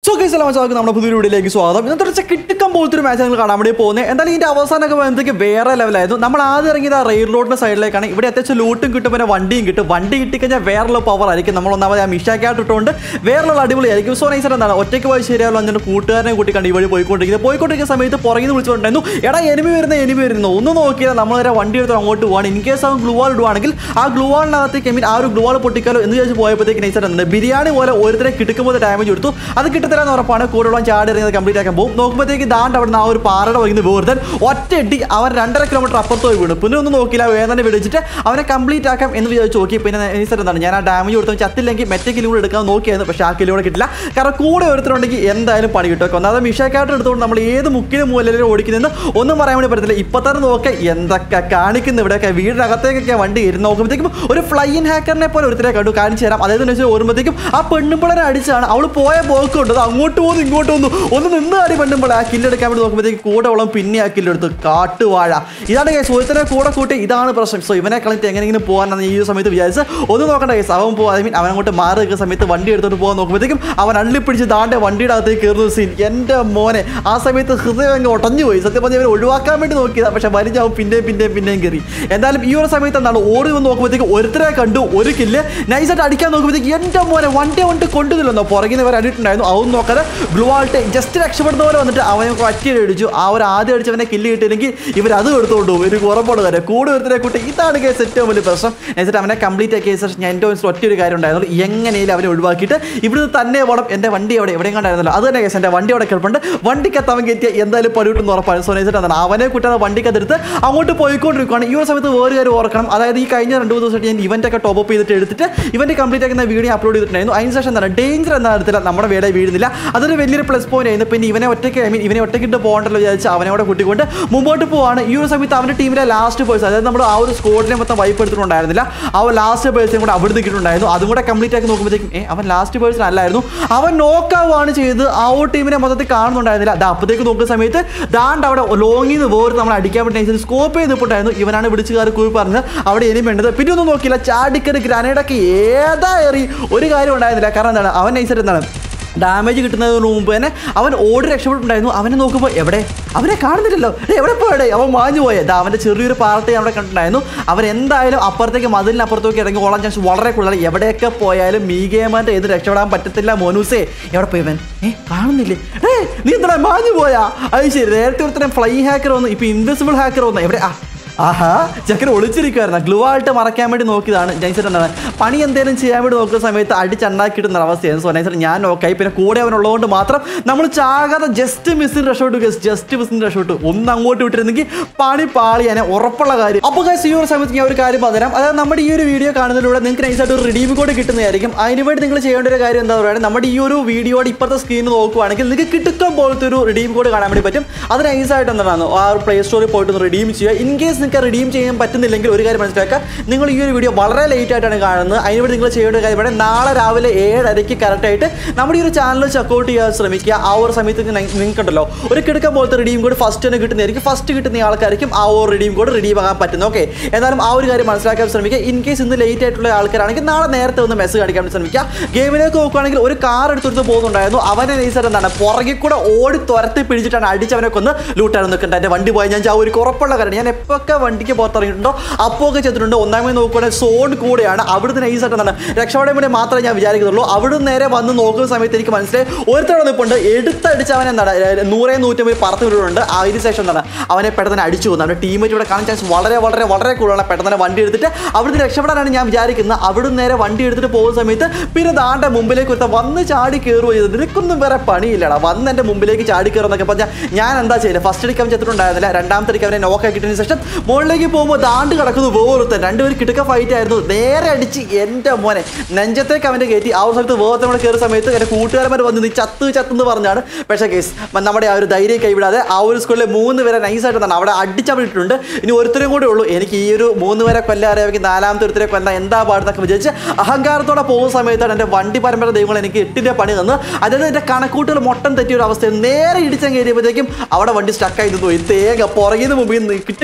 so case എല്ലാം വെച്ചാൽ നമ്മുടെ പുതിയ വീഡിയോയിലേക്ക് സ്വാഗതം ഇന്നത്തെ ഒരു കിട്ടുക്കം പോലത്തെ ഒരു മാച്ച് നിങ്ങൾ കാണാൻ വേണ്ടി പോകുന്നത് എന്തായാലും ഇതിന്റെ അവസാനമൊക്കെ വരുമ്പോഴത്തേക്ക് വേറെ ലെവലായിരുന്നു നമ്മൾ ആദ്യം ഇറങ്ങിയത് ആ റെയിൽ റോഡിന്റെ സൈഡിലേക്കാണ് ഇവിടെ അത്യാവശ്യം ലൂട്ടും കിട്ടും പിന്നെ വണ്ടിയും കിട്ടും വണ്ടി കിട്ടിക്കഴിഞ്ഞാൽ വേറെ പവർ ആയിരിക്കും നമ്മൾ ഒന്നാമത് ആ മിഷാക്കായിട്ട് ഇട്ടുകൊണ്ട് വേറെ അടിപൊളിയായിരിക്കും സോ നൈസർ എന്താണ് ഒറ്റയ്ക്ക് പോയി ശരിയാവല്ലോ എന്നിട്ട് കൂട്ടുകാരനെ കൂട്ടിക്കണ്ട് ഈ വഴി പോയിക്കൊണ്ടിരിക്കുന്നത് പോയിക്കൊണ്ടിരിക്കുന്ന സമയത്ത് പുറകിൽ നിന്ന് വിളിച്ചുകൊണ്ടായിരുന്നു എടാ എനിമി വരുന്ന എനിമി വരുന്നു ഒന്ന് നോക്കിയാൽ നമ്മൾ നേരെ വണ്ടി എടുത്ത് അങ്ങോട്ട് പോവാണ് ഇൻ കേസ് അവൻ ഗ്ലൂ വാൾ ഇടുവാണെങ്കിൽ ആ ഗ്ലൂ വാളിനകത്തേക്ക് മീൻ ആ ഒരു ഗ്ലൂ വാൾ പൊട്ടിക്കാലോ എന്ന് ചോദിച്ച് പോയപ്പോഴത്തേക്ക് നൈസർ എന്താണ് ബിരിയാണി പോലെ ഓരോരുത്തരെ കിട്ടുമ്പോൾ ഡാമേജ് കൊടുത്തു അത് കിട്ടത്തില്ലെന്ന് ഉറപ്പാണ് കൂടുതലും ചാടി ഇറങ്ങിയത് കംപ്ലീറ്റ് ആക്കാൻ പോകും നോക്കുമ്പോഴത്തേക്ക് ദാണ്ട് അവിടെ നിന്ന് ആ ഒരു പാറയുടെ വൈകുന്ന വേർതൻ ഒറ്റയടി അവൻ രണ്ടര കിലോമീറ്റർ അപ്പുറത്ത് പോയി വീണു പിന്നെ ഒന്നും നോക്കിയില്ല വേദന വിളിച്ചിട്ട് അവനെ കംപ്ലീറ്റ് ആക്കാം എന്ന് വിചാരിച്ച് നോക്കി പിന്നെ നൈസർ എന്താണ് ഞാൻ ആ ഡാമേജ് കൊടുത്തു ചത്തില്ലെങ്കിൽ മറ്റേ കിലോ കൂടെ എടുക്കാൻ നോക്കിയായിരുന്നു പക്ഷേ ആ കിലോ കൂടെ കിട്ടില്ല കാരണം കൂടെ ഒരുത്തരുണ്ടെങ്കിൽ എന്തായാലും പണി കിട്ടും ഒന്നാമത് മിഷാക്കായിട്ട് എടുത്തുകൊണ്ട് നമ്മൾ ഏത് മുക്കിലും മൂലയിലും ഓടിക്കുന്നതെന്ന് ഒന്നും പറയാൻ വേണ്ടി പറ്റത്തില്ല ഇപ്പൊ തന്നെ നോക്കെ എന്തൊക്കെ കാണിക്കുന്നു ഇവിടെയൊക്കെ വീടിനകത്തേക്കൊക്കെ വണ്ടി ഇരുന്ന് നോക്കുമ്പോഴത്തേക്കും ഒരു ഫ്ലൈയിൻ ഹാക്കറിനെ പോലെ ഒരുത്തരെ കണ്ടു കാണിച്ചു തരാം അതായത് എന്ന് വെച്ചാൽ ഓർമ്മത്തേക്കും ആ പെണ്ണുമ്പിളനെ അടിച്ചാണ് അവൾ പോയ പോക്കുണ്ട് അത് അങ്ങോട്ട് പോകുന്നു ഇങ്ങോട്ട് വന്നു ഒന്ന് നിന്ന് അടി പെണ്ണുമ്പോൾ ആ കില്ലെടുക്കാൻ വേണ്ടി നോക്കുമ്പോഴത്തേക്ക് കൂടെ ഉള്ള പിന്നെ ആ കില്ലെടുത്ത് കാട്ടുവാഴ ഇതാണ് കേസ് ഒരുത്തനെ കൂടെ കൂട്ടി ഇതാണ് പ്രശ്നം സോ ഇവനെ കളഞ്ഞിട്ട് എങ്ങനെയെങ്കിലും പോകാനാണ് ഈ ഒരു സമയത്ത് വിചാരിച്ച് ഒന്ന് നോക്കണ്ട കേസ് അവൻ പോകും ഐ മീൻ അവൻ അങ്ങോട്ട് മാറി നിൽക്കുന്ന സമയത്ത് വണ്ടി എടുത്തോണ്ട് പോകാൻ നോക്കുമ്പോഴത്തേക്കും അവൻ അള്ളിപ്പിടിച്ച് ദാണ്ടെ വണ്ടിയുടെ അകത്തേക്ക് കയറുന്ന സീൻ എൻ്റെ മോനെ ആ സമയത്ത് ഹൃദയം അങ്ങ് ഒട്ടഞ്ഞു പോയി സത്യം പറഞ്ഞാൽ ഇവരെ ഒഴിവാക്കാൻ വേണ്ടി നോക്കിയതാണ് പക്ഷെ വലിഞ്ഞാവും പിന്നെയും പിന്നെയും പിന്നെയും കയറി എന്തായാലും ഈ ഒരു സമയത്ത് എന്താണ് ഓടി വന്ന് നോക്കുമ്പോഴത്തേക്ക് ഒരുത്തരെ കണ്ടു ഒരു കില്ല് നൈസായിട്ട് അടിക്കാൻ നോക്കുമ്പോഴത്തേക്ക് എൻ്റെ മോനെ വണ്ടി കൊണ്ട് കൊണ്ടുവന്നില്ലെന്നോ പുറകിൽ നിന്ന് ഇവർ അടിയിട്ടുണ്ടായിരുന്നു അതൊന്നും നോക്കാതെ ഗ്ലൂ ആൾട്ട് ജസ്റ്റ് രക്ഷപ്പെടുന്ന പോലെ വന്നിട്ട് അവനെ ഒറ്റയിൽ അടിച്ചു ആ ഒരു ആദ്യം അടിച്ചവനെ കില്ല് കിട്ടിയില്ലെങ്കിൽ ഇവർ അത് എടുത്തുകൊണ്ട് പോകും ഒരു ഉറപ്പോട് കാര്യം കൂടെ ഒരുത്തരെ കൂട്ടി ഇതാണ് കേസ് ഏറ്റവും വലിയ പ്രശ്നം എന്നിട്ട് അവനെ കംപ്ലീറ്റ് ആക്കിയ ശേഷം ഞാൻ എൻ്റെ മനസ്സിൽ ഒറ്റ ഒരു കാര്യം ഉണ്ടായിരുന്നു എങ്ങനെയും അവനെ ഒഴിവാക്കിയിട്ട് ഇവിടുന്ന് തന്നെ പോകണം എൻ്റെ വണ്ടി അവിടെ എവിടെയും കണ്ടായിരുന്നല്ലോ അത് തന്നെ കേസ് എൻ്റെ വണ്ടി അവിടെ കിടപ്പുണ്ട് വണ്ടിക്കകത്ത് അവൻ കയറ്റിയ എന്തായാലും പടിവിട്ടെന്ന് ഉറപ്പാണ് സോ നൈസിട്ട് എന്താണ് അവനെ കൂട്ടാതെ വണ്ടിക്കകത്തെടുത്ത് അങ്ങോട്ട് പോയിക്കൊണ്ടിരിക്കുകയാണ് ഈ ഒരു സമയത്ത് വേറെ കാര്യം ഓർക്കണം അതായത് ഈ കഴിഞ്ഞ രണ്ട് മൂന്ന് ദിവസമായിട്ട് ഞാൻ ഇവൻ്റ് ഒക്കെ ടോപ്പ് ചെയ്തിട്ട് എടുത്തിട്ട് ഇവൻ്റെ കംപ്ലീറ്റ് ആക്കുന്ന വീഡിയോ അപ്ലോഡ് ചെയ്തിട്ടുണ്ടായിരുന്നു അതിന് ശേഷം എന്താണ് ഡേഞ്ചർ എന്ന തരത്തില്ല നമ്മുടെ വീടെ വീഴുന്നില്ല അതൊരു വലിയൊരു പ്ലസ് പോയിന്റ് ആയിരുന്നു പിന്നെ ഇവനെ ഒറ്റയ്ക്ക് ഐ മീൻ ഇവനെ ഒറ്റയ്ക്കിട്ട് പോകണ്ടല്ലോ വിചാരിച്ച് അവനെ കൂടെ കൂട്ടിക്കൊണ്ട് മുമ്പോട്ട് പോവാണ് ഈ ഒരു സമയത്ത് അവൻ്റെ ടീമിലെ ലാസ്റ്റ് പേഴ്സ് അതായത് നമ്മൾ ആ ഒരു സ്കോഡിനെ മൊത്തം വൈപ്പ് എടുത്തിട്ടുണ്ടായിരുന്നില്ല ആ ഒരു ലാസ്റ്റ് പേഴ്സിനെ കൂടെ അവിടെ നിൽക്കിയിട്ടുണ്ടായിരുന്നു അതും കൂടെ കംപ്ലീറ്റ് ആക്കി നോക്കുമ്പോഴത്തേക്കും ഏ അവൻ ലാസ്റ്റ് പേഴ്സൺ അല്ലായിരുന്നു അവൻ നോക്കാവാണ് ചെയ്ത് ആ ഒരു ടീമിനെ മൊത്തത്തിൽ കാണുന്നുണ്ടായിരുന്നില്ല അത് അപ്പോഴത്തേക്ക് നോക്കുന്ന സമയത്ത് ദാണ്ട് അവിടെ ലോങ്ങിൽ നിന്ന് വേറെ നമ്മൾ അടിക്കാൻ പറ്റുന്ന സ്കോപ്പ് ചെയ്ത് നിൽപ്പുണ്ടായിരുന്നു ഇവനാണ് വിളിച്ച് കയറി കൂടി പറഞ്ഞത് അവിടെ ഇനി വേണ്ടത് പിന്നെ ഒന്നും നോക്കിയില്ല ചാടിക്കറി ഗ്രാനേഡൊക്കെ ഏതാ എറി ഒരു കാര്യം ഉണ്ടായിരുന്നില്ല കാരണം എന്താണ് അവൻ നൈസായിട്ട് എന്താണ് ഡാമേജ് കിട്ടുന്നതിന് മുമ്പ് തന്നെ അവൻ ഓടി രക്ഷപ്പെട്ടിട്ടുണ്ടായിരുന്നു അവനെ നോക്കുമ്പോൾ എവിടെ അവനെ കാണുന്നില്ലല്ലോ ഏ, എവിടെ പോയടേ അവൻ മാഞ്ഞു പോയത് അവൻ്റെ ചെറിയൊരു പാർട്ടി അവിടെ കണ്ടിട്ടുണ്ടായിരുന്നു അവൻ എന്തായാലും അപ്പുറത്തേക്ക് മതിലിനപ്പുറത്തേക്ക് ഇറങ്ങി ഓളാൻ ചാൻസ് വളരെ കൂടുതലാണ് എവിടെയൊക്കെ പോയാലും മീഗേമാൻ്റെ ഏത് രക്ഷപ്പെടാൻ പറ്റത്തില്ല മോനൂസേ എവിടെ പോയി അവൻ ഏ കാണുന്നില്ലേ ഏ നീ എന്താ മാഞ്ഞു പോയാ അത് ശരി നേരത്തെ ഒരുത്തരം ഫ്ലൈ ഹാക്കർ വന്നു ഇപ്പൊ ഇൻവിസിബിൾ ഹാക്കർ വന്നു എവിടെ ആ ആഹാ ചക്കര ഒളിച്ചിരിക്കുവായിരുന്നു ഗ്ലൂ ആയിട്ട് മറയ്ക്കാൻ വേണ്ടി നോക്കിയതാണ് ജൈസർ എന്താണ് പണി എന്തെങ്കിലും ചെയ്യാൻ വേണ്ടി നോക്കുന്ന സമയത്ത് അടിച്ചണ്ടാക്കിയിടുന്ന അവസ്ഥയായിരുന്നു സോ നൈസർ ഞാൻ നോക്കായി പിന്നെ കൂടെ അവനുള്ളതുകൊണ്ട് മാത്രം നമ്മൾ ചാകാതെ ജസ്റ്റ് മിസ്സിന് രക്ഷപ്പെട്ടു ഗസ് ജസ്റ്റ് മിസ്സിന് രക്ഷപ്പെട്ടു ഒന്ന് അങ്ങോട്ട് വിട്ടിരുന്നെങ്കിൽ പണി പാളിയാനെ ഉറപ്പുള്ള കാര്യം അപ്പോൾ ഗസ് ഈ ഒരു സമയത്ത് ഞാൻ ഒരു കാര്യം പറഞ്ഞുതരാം അതായത് നമ്മുടെ ഈ ഒരു വീഡിയോ കാണുന്നതിലൂടെ നിങ്ങൾക്ക് നൈസായിട്ട് ഒരു റിഡീം കോഡ് കിട്ടുന്നതായിരിക്കും അതിന് വേണ്ടി നിങ്ങൾ ചെയ്യേണ്ട ഒരു കാര്യം എന്താ പറയുക നമ്മുടെ ഈ ഒരു വീഡിയോയുടെ ഇപ്പോഴത്തെ സ്ക്രീൻ നോക്കുവാണെങ്കിൽ നിങ്ങൾക്ക് കിട്ടുക്കം പോലത്തെ ഒരു റിഡീം കോഡ് കാണാൻ വേണ്ടി പറ്റും അത് നൈസായിട്ട് എന്താണ് ആ ഒരു പ്ലേ സ്റ്റോറിൽ പോയിട്ട് ഒന്ന് റിഡീം ചെയ്യുക ഇൻ കേസ് നിങ്ങൾക്ക് റിഡീം ചെയ്യാൻ പറ്റുന്നില്ലെങ്കിൽ ഒരു കാര്യം മനസ്സിലാക്കുക നിങ്ങൾ ഈ ഒരു വീഡിയോ വളരെ ലേറ്റ് ആയിട്ടാണ് കാണുന്നത് അതിന് വേണ്ടി നിങ്ങൾ ചെയ്യേണ്ട ഒരു കാര്യം ഇവിടെ നാളെ രാവിലെ ഏഴരയ്ക്ക് കറക്റ്റായിട്ട് നമ്മുടെ ഈ ഒരു ചാനൽ ചെക്കൗട്ട് ചെയ്യാൻ ശ്രമിക്കുക ആ ഒരു സമയത്ത് നിങ്ങൾക്ക് ഉണ്ടല്ലോ ഒരു കിടക്കം പോലത്തെ റിഡീം കോഡ് ഫസ്റ്റ് തന്നെ കിട്ടുന്നതായിരിക്കും ഫസ്റ്റ് കിട്ടുന്ന ആൾക്കാർക്കും ആ ഒരു റിഡീം കോഡ് റിഡീം ആകാൻ പറ്റുന്നത് ഓക്കെ എന്നാലും ആ ഒരു കാര്യം മനസ്സിലാക്കാൻ ശ്രമിക്കുക ഇൻ കേസ് ഇന്ന് ലേറ്റ് ആയിട്ടുള്ള ആൾക്കാരാണെങ്കിൽ നാളെ നേരത്തെ ഒന്ന് മെസ്സേജ് കാണിക്കാൻ വേണ്ടി ശ്രമിക്കുക ഗെയിമിലേക്ക് നോക്കുകയാണെങ്കിൽ ഒരു കാർ എടുത്തെടുത്ത് പോകുന്നുണ്ടായിരുന്നു അവനെ നൈസായിട്ട് എന്താണ് പുറകെ കൂടെ ഓടി തുരത്തി പിടിച്ചിട്ടാണ് അടിച്ച് അവനെ കൊന്ന് ലൂട്ടാണ് നിൽക്കുന്നത് എൻ്റെ വണ്ടി പോയി ഞാൻ ചാ ഒരു കുറപ്പുള്ള കാര്യം ഞാൻ എപ്പോഴൊക്കെ വണ്ടിക്ക് പുറത്തിറങ്ങിയിട്ടുണ്ടോ അപ്പോൾ ഒക്കെ ചെയ്തിട്ടുണ്ട് ഒന്നാമത് നോക്കുകയാണെങ്കിൽ സോൺ കൂടെയാണ് അവിടുന്ന് നൈസായിട്ട് എന്താണ് രക്ഷപ്പെടാൻ വേണ്ടി മാത്രമേ ഞാൻ വിചാരിക്കുന്നുള്ളൂ അവിടുന്ന് നേരെ വന്ന് നോക്കുന്ന സമയത്ത് എനിക്ക് മനസ്സിലായി ഒരുത്തരം നിൽപ്പുണ്ട് എടുത്തടിച്ച് അവൻ എന്താണ് നൂറേ നൂറ്റമ്പത് പറത്ത് വിടുന്നുണ്ട് അതിന് ശേഷം എന്താണ് അവനെ പെട്ടെന്ന് അടിച്ചു പോകുന്നത് അവൻ്റെ ടീമേറ്റ് ഇവിടെ കാണാൻ ചാൻസ് വളരെ വളരെ വളരെ കൂടുതലാണ് പെട്ടെന്ന് തന്നെ വണ്ടി എടുത്തിട്ട് അവിടുന്ന് രക്ഷപ്പെടാനാണ് ഞാൻ വിചാരിക്കുന്നത് അവിടുന്ന് നേരെ വണ്ടി എടുത്തിട്ട് പോകുന്ന സമയത്ത് പിന്നെ ദാണ്ട മുമ്പിലേക്ക് ഒരുത്ത വന്ന് ചാടി കയറുകയോ ചെയ്തത് നിനക്കൊന്നും വേറെ പണിയില്ലടാ വന്ന് എൻ്റെ മുമ്പിലേക്ക് ചാടി കയറുന്നൊക്കെ പറഞ്ഞാൽ ഞാൻ എന്താ ചെയ്യുന്നത് ഫസ്റ്റ് അടിക്കാൻ ചെത്തിട്ടുണ്ടായിരുന്നില്ല രണ്ടാമത്തെ അടിക്ക് അവനെ നോക്ക് ആക്കിയതിന് ശേഷം മുകളിലേക്ക് പോകുമ്പോൾ ദാണ്ട് കിടക്കുന്നു വേറൊരുത്തൻ രണ്ടുപേരും കിടക്ക ഫൈറ്റ് ആയിരുന്നു നേരെ അടിച്ച് എൻ്റെ മോനെ നെഞ്ചത്തേക്ക് അവൻ്റെ കയറ്റി ആ ഒരു സ്ഥലത്ത് വേറെ നമ്മൾ കയറുന്ന സമയത്ത് എൻ്റെ കൂട്ടുകാരന്മാർ വന്ന് നീ ചത്ത് ചത്തെന്ന് പറഞ്ഞാണ് പക്ഷേ കേസ് നമ്മുടെ ആ ഒരു ധൈര്യം കൈവിടാതെ ആ ഒരു സ്കൂളിലെ മൂന്ന് പേരെ നൈസായിട്ട് തന്നെ അവിടെ അടിച്ചവിട്ടിട്ടുണ്ട് ഇനി ഒരുത്തരും കൂടെ ഉള്ളൂ എനിക്ക് ഈ ഒരു മൂന്ന് പേരെ കൊല്ലാൻ അറിയാമെങ്കിൽ നാലാമത്തെ ഒരുത്തരെ കൊല്ലാൻ എന്താ പാടുന്നൊക്കെ വിചാരിച്ച് അഹങ്കാരത്തോടെ പോകുന്ന സമയത്താണ് എൻ്റെ വണ്ടി പരമ്പര ദൈവങ്ങൾ എനിക്ക് എട്ടിൻ്റെ പണി തന്ന് അതായത് എൻ്റെ കണക്കൂട്ടുകൾ മൊട്ടം തെറ്റിയ ഒരു അവസ്ഥയിൽ നേരെ ഇടിച്ചാൽ കയറിയപ്പോഴത്തേക്കും അവിടെ വണ്ടി സ്റ്റക്കായി നിന്നു പോയി തേങ്ങ പുറകിൽ നിന്ന് മുമ്പിൽ നിന്ന് കിട്ടുക്കം പോലെ അടിച്ച്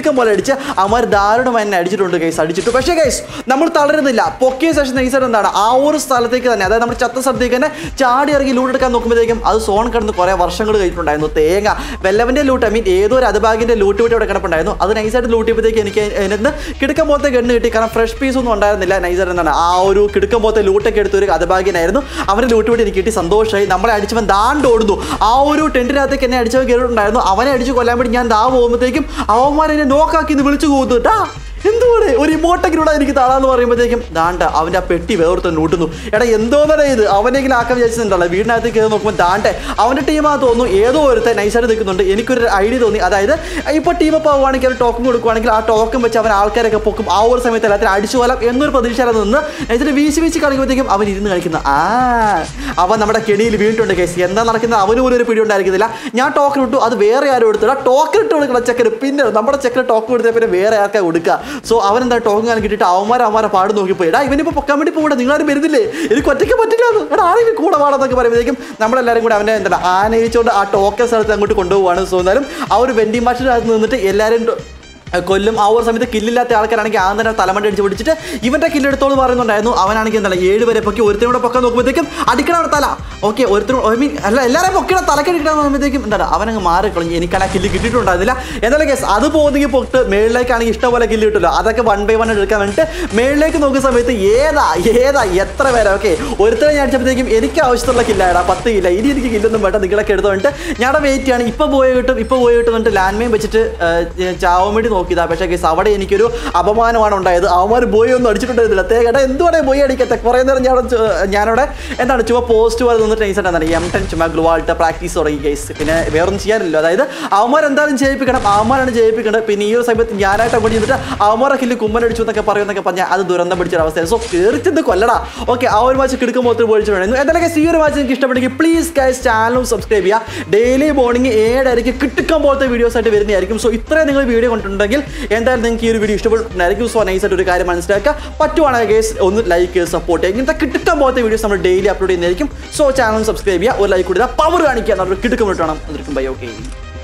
അടിച്ച് അവന്മാർ ദാരുണമായി എന്നെ അടിച്ചിട്ടുണ്ട് കേസ് അടിച്ചിട്ട് പക്ഷേ കേസ് നമ്മൾ തളരുന്നില്ല പൊക്കിയ ശേഷം നൈസായിട്ട് എന്താണ് ആ ഒരു സ്ഥലത്തേക്ക് തന്നെ അതായത് നമ്മുടെ ചത്ത സ്ഥലത്തേക്ക് തന്നെ ചാടി ഇറങ്ങി ലൂട്ട് എടുക്കാൻ നോക്കുമ്പോഴത്തേക്കും അത് സോൺ കിടന്ന് കുറേ വർഷങ്ങൾ കഴിഞ്ഞിട്ടുണ്ടായിരുന്നു തേങ്ങ വെല്ലവൻ്റെ ലൂട്ട് ഐ മീൻ ഏതോ ഒരു അതുഭാഗിൻ്റെ ലൂട്ട് വീട്ട് അവിടെ കിടപ്പുണ്ടായിരുന്നു അത് നൈസായിട്ട് ലൂട്ട് ചെയ്യപ്പോഴത്തേക്ക് എനിക്ക് അതിനകത്ത് കിടക്കാൻ പോലത്തെ ഗണ്ണ് കിട്ടി കാരണം ഫ്രഷ് പീസ് ഒന്നും ഉണ്ടായിരുന്നില്ല നൈസായിട്ട് എന്താണ് ആ ഒരു കിടക്കാൻ പോലത്തെ ലൂട്ടൊക്കെ എടുത്ത ഒരു അതുഭാഗ്യനായിരുന്നു അവൻ്റെ ലൂട്ട് വീട്ട് എനിക്ക് കിട്ടി സന്തോഷമായി നമ്മളെ അടിച്ചവൻ ദാണ്ട് ഓടുന്നു ആ ഒരു ടെൻറ്റിനകത്തേക്ക് എന്നെ അടിച്ചവൻ കയറിയിട്ടുണ്ടായിരുന്നു അവനെ അടിച്ച് കൊല്ലാൻ വേണ്ടി ഞാൻ ദാ പോകുമ്പോഴത്തേക്കും അവന്മാർ എന്നെ നോക്കാക്കി ഇന്ന് വിളിച്ചു പോകുന്നു കേട്ടാ എന്തുകൂടെ ഒരു ഇമോട്ടൊക്കെ എനിക്ക് താളാന്ന് പറയുമ്പോഴത്തേക്കും ദാണ്ട അവൻ്റെ ആ പെട്ടി വേർത്ത് നൂട്ടുന്നു എടാ എന്തോന്നടേ ഇത് അവനെങ്കിലും ആക്കാൻ വിചാരിച്ചിട്ടുണ്ടല്ലോ വീടിനകത്ത് കയറി നോക്കുമ്പോൾ ദാണ്ടെ അവൻ്റെ ടീമാ തോന്നുന്നു ഏതോ ഒരുത്തെ നൈസായിട്ട് നിൽക്കുന്നുണ്ട് എനിക്കൊരു ഐഡിയ തോന്നി അതായത് ഇപ്പോൾ ടീം അപ്പോൾ ആവുകയാണെങ്കിൽ ഒരു ടോക്കൺ കൊടുക്കുവാണെങ്കിൽ ആ ടോക്കൺ വെച്ച് അവൻ ആൾക്കാരൊക്കെ പൊക്കും ആ ഒരു സമയത്ത് എല്ലാത്തിനും അടിച്ചു കൊല്ലാം എന്നൊരു പ്രതീക്ഷയിൽ നിന്ന് നൈസായിട്ട് വീശി വീശി കളിക്കുമ്പോഴത്തേക്കും അവൻ ഇരുന്ന് കളിക്കുന്ന ആ അവൻ നമ്മുടെ കെണിയിൽ വീണിട്ടുണ്ട് കേസ് എന്താ നടക്കുന്നത് അവന് പോലും ഒരു പിടി ഉണ്ടായിരിക്കുന്നില്ല ഞാൻ ടോക്കൺ ഇട്ടു അത് വേറെ ആരും എടുത്തില്ല ടോക്കൺ ഇട്ട് കൊടുക്കണം ചെക്കന് പിന്നെ നമ്മുടെ ചെക്കന് ടോക്കൺ കൊടുത്താൽ പിന്നെ വേറെ ആർക്കാ കൊടുക്കുക സോ അവൻ എന്താ ടോക്കൺ കാലം കിട്ടിയിട്ട് അവന്മാർ അവന്മാരെ പാട് നോക്കിപ്പോയി എടാ ഇവനിപ്പോൾ പൊക്കാൻ വേണ്ടി പോകണ്ട നിങ്ങളാരും വരുന്നില്ലേ എനിക്ക് ഒറ്റയ്ക്ക് പറ്റില്ല എന്ന് എടാ ആരെങ്കിലും കൂടെ പാടാന്നൊക്കെ പറയുമ്പോഴേക്കും നമ്മളെല്ലാവരും കൂടെ അവനെ എന്താ ആനയിച്ചുകൊണ്ട് ആ ടോക്കൺ സ്ഥലത്ത് അങ്ങോട്ട് കൊണ്ടുപോവാണ് സോ എന്നാലും ആ ഒരു വെൻഡിങ് മാഷിനകത്ത് നിന്നിട്ട് എല്ലാവരും കൊല്ലും ആ ഒരു സമയത്ത് കില്ലില്ലാത്ത ആൾക്കാരാണെങ്കിൽ ആ തന്നെ തലമണ്ട അടിച്ച് പിടിച്ചിട്ട് ഇവന്റെ കില്ലെടുത്തോളം പറയുന്നുണ്ടായിരുന്നു അവനാണെങ്കിൽ എന്താണ് ഏഴ് വരെ പൊക്കി ഒരുത്തരും കൂടെ പൊക്കാൻ നോക്കുമ്പോഴത്തേക്കും അടിക്കണം തല ഓക്കെ ഒരുത്തരും ഐ മീൻ അല്ല എല്ലാവരും പൊക്കിണ തലക്കടിക്കണം നോക്കുമ്പോഴത്തേക്കും എന്താണ് അവനങ്ങ് മാറി കളഞ്ഞു എനിക്കാണ് ആ കില്ല് കിട്ടിയിട്ടുണ്ടായിരുന്നില്ല എന്നാലും കേസ് അത് പോകുന്നെങ്കിൽ പൊട്ട് മേളിലേക്കാണെങ്കിൽ ഇഷ്ടംപോലെ കില്ല് കിട്ടില്ല അതൊക്കെ വൺ ബൈ വൺ എടുക്കാൻ വേണ്ടിയിട്ട് മേളിലേക്ക് നോക്കുന്ന സമയത്ത് ഏതാ ഏതാ എത്ര പേരാ ഓക്കെ ഒരുത്തരെ ഞാൻ അടിച്ചപ്പോഴത്തേക്കും എനിക്ക് ആവശ്യമുള്ള കില്ലായടാ പത്ത് കില്ല ഇനി എനിക്ക് കില്ലൊന്നും വേണ്ട നിങ്ങളൊക്കെ എടുത്ത് വേണ്ടിട്ട് ഞാൻ വെയിറ്റ് ചെയ്യാണ് ഇപ്പോൾ പോയി കിട്ടും ഇപ്പോൾ പോയി കിട്ടും എന്നിട്ട് ലാൻഡ് മൈൻ വെച്ചിട്ട് ഏഹ്, ചാവാൻ വേണ്ടി നോക്കിയതാ പക്ഷേ കേസ് അവിടെ എനിക്കൊരു അപമാനമാണ് ഉണ്ടായത് അവന്മാർ ബോയ് ഒന്നും അടിച്ചിട്ടുണ്ടായിരുന്നില്ല തേകട എന്തുവാണേ ബോയ് അടിക്കത്തെ കുറേ നേരം ഞാൻ അവിടെ ചു- ഞാനവിടെ എന്താണ് ചുമ്മാ പോസ്റ്റ് പോലെ നിന്നിട്ട് നൈസ് എന്താണ് എം ടെൻ ചുമ്മാ ഗ്ലുവാൾട്ട് പ്രാക്ടീസ് തുടങ്ങി കേസ് പിന്നെ വേറൊന്നും ചെയ്യാനില്ലല്ലോ അതായത് അവന്മാർ എന്തായാലും ജയിപ്പിക്കണം അവന്മാരാണ് ജയിപ്പിക്കേണ്ടത് പിന്നെ ഈ ഒരു സമയത്ത് ഞാനായിട്ട് അങ്ങോട്ട് ചെയ്തിട്ട് അവന്മാരെ കില്ല് കുമ്മനടിച്ചു എന്നൊക്കെ പറയുമെന്നൊക്കെ പറഞ്ഞാൽ അത് ദുരന്തം പിടിച്ചൊരവസ്ഥയാണ് സോ കയറിച്ചത് കൊല്ലടാ ഓക്കെ ആ ഒരു മാച്ച് കിടക്കുമ്പോൾ പോയിച്ചു വേണം എന്തായാലും guys, ഈ ഒരു മാച്ച് നിങ്ങൾക്ക് ഇഷ്ടപ്പെട്ടെങ്കിൽ പ്ലീസ് ഗൈസ് ചാനലും സബ്സ്ക്രൈബ് ചെയ്യുക ഡെയിലി മോർണിംഗ് ഏഴരയ്ക്ക് കിട്ടുക്കാൻ പോലത്തെ വീഡിയോസ് ആയിട്ട് വരുന്നതായിരിക്കും സോ ഇത്രയും നിങ്ങൾ വീഡിയോ കണ്ടിട്ടുണ്ടെങ്കിൽ എന്തായാലും നിങ്ങൾക്ക് ഈ ഒരു വീഡിയോ ഇഷ്ടപ്പെട്ടിട്ടുണ്ടായിരിക്കും സോ നൈസായിട്ട് ഒരു കാര്യം മനസ്സിലാക്കുക പറ്റുവാണെങ്കിൽ ഗേസ് ഒന്ന് ലൈക്ക് സപ്പോർട്ട് ചെയ്യുക ഇങ്ങനത്തെ കിട്ടുക്കാൻ പോലത്തെ വീഡിയോസ് നമ്മൾ ഡെയിലി അപ്ലോഡ് ചെയ്യുന്നതായിരിക്കും സോ ചാനൽ സബ്സ്ക്രൈബ് ചെയ്യുക ഒരു ലൈക്ക് കൊടുത്താൽ പവർ കാണിക്കുക എന്നൊരു കിട്ടുക്കും വേണം അതിരിക്കും ബൈ ഓക്കെ